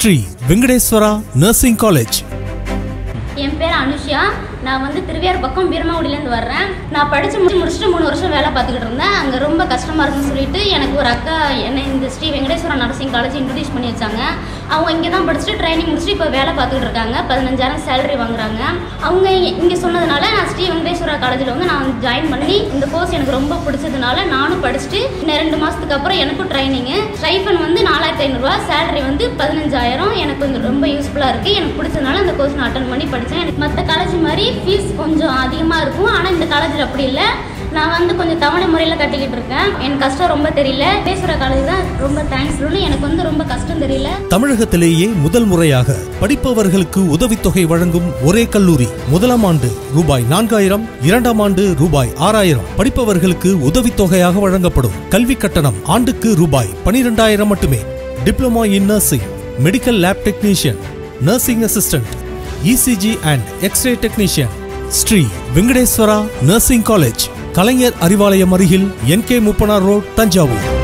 Sri Venkateswara nursing college என் பேர் அனுஷா நான் வந்து திருவையார் பக்கம் பீரமாகுடியிலேருந்து வர்றேன் நான் படித்து முடி முடிச்சுட்டு மூணு வருஷம் வேலை பார்த்துக்கிட்டு இருந்தேன் அங்கே ரொம்ப கஷ்டமாக இருக்குன்னு சொல்லிட்டு எனக்கு ஒரு அக்கா என்னை இந்த Sri Venkateswara nursing college introduce பண்ணி வச்சாங்க அவங்க இங்கே தான் படிச்சுட்டு ட்ரைனிங் முடிச்சுட்டு இப்போ வேலை பார்த்துக்கிட்டு இருக்காங்க பதினஞ்சாயிரம் சேலரி வாங்குறாங்க அவங்க இங்கே சொன்னதுனால நான் ஸ்ரீ வெங்கடேஸ்வரா காலேஜில் வந்து நான் ஜாயின் பண்ணி இந்த கோர்ஸ் எனக்கு ரொம்ப பிடிச்சதுனால நானும் படிச்சுட்டு இன்னும் ரெண்டு மாதத்துக்கு அப்புறம் எனக்கும் ட்ரைனிங்கு ஸ்டைஃபன் வந்து நாலாயிரத்தி ஐநூறுரூவா சேலரி வந்து பதினஞ்சாயிரம் எனக்கு வந்து ரொம்ப யூஸ்ஃபுல்லாக இருக்குது எனக்கு பிடிச்சதுனால இந்த கோர்ஸ் நான் அட்டன் பண்ணி படித்தேன் எனக்கு மற்ற காலேஜ் மாதிரி ஃபீஸ் கொஞ்சம் அதிகமாக இருக்கும் ஆனால் இந்த காலேஜில் அப்படி இல்லை நான் வந்து கொஞ்சம் தவணை முறையில் கட்டிக்கிட்டு இருக்கேன் எனக்கு கஷ்டம் ரொம்ப தெரியல பேசுகிற காலேஜ் தான் ரொம்ப தேங்க்ஸ் சொல்லணும் எனக்கு வந்து ரொம்ப கஷ்டம் தெரியல தமிழகத்திலேயே முதல் முறையாக படிப்பவர்களுக்கு உதவித்தொகை வழங்கும் ஒரே கல்லூரி முதலாம் ஆண்டு ரூபாய் நான்காயிரம் இரண்டாம் ஆண்டு ரூபாய் ஆறாயிரம் படிப்பவர்களுக்கு உதவித்தொகையாக வழங்கப்படும் கல்வி கட்டணம் ஆண்டுக்கு ரூபாய் பனிரெண்டாயிரம் மட்டுமே diploma in nursing medical lab technician nursing assistant ECG and X-ray technician Sri Venkateswara nursing college Kalaignar Arivalayam அருகில் N K Moopanar road Thanjavur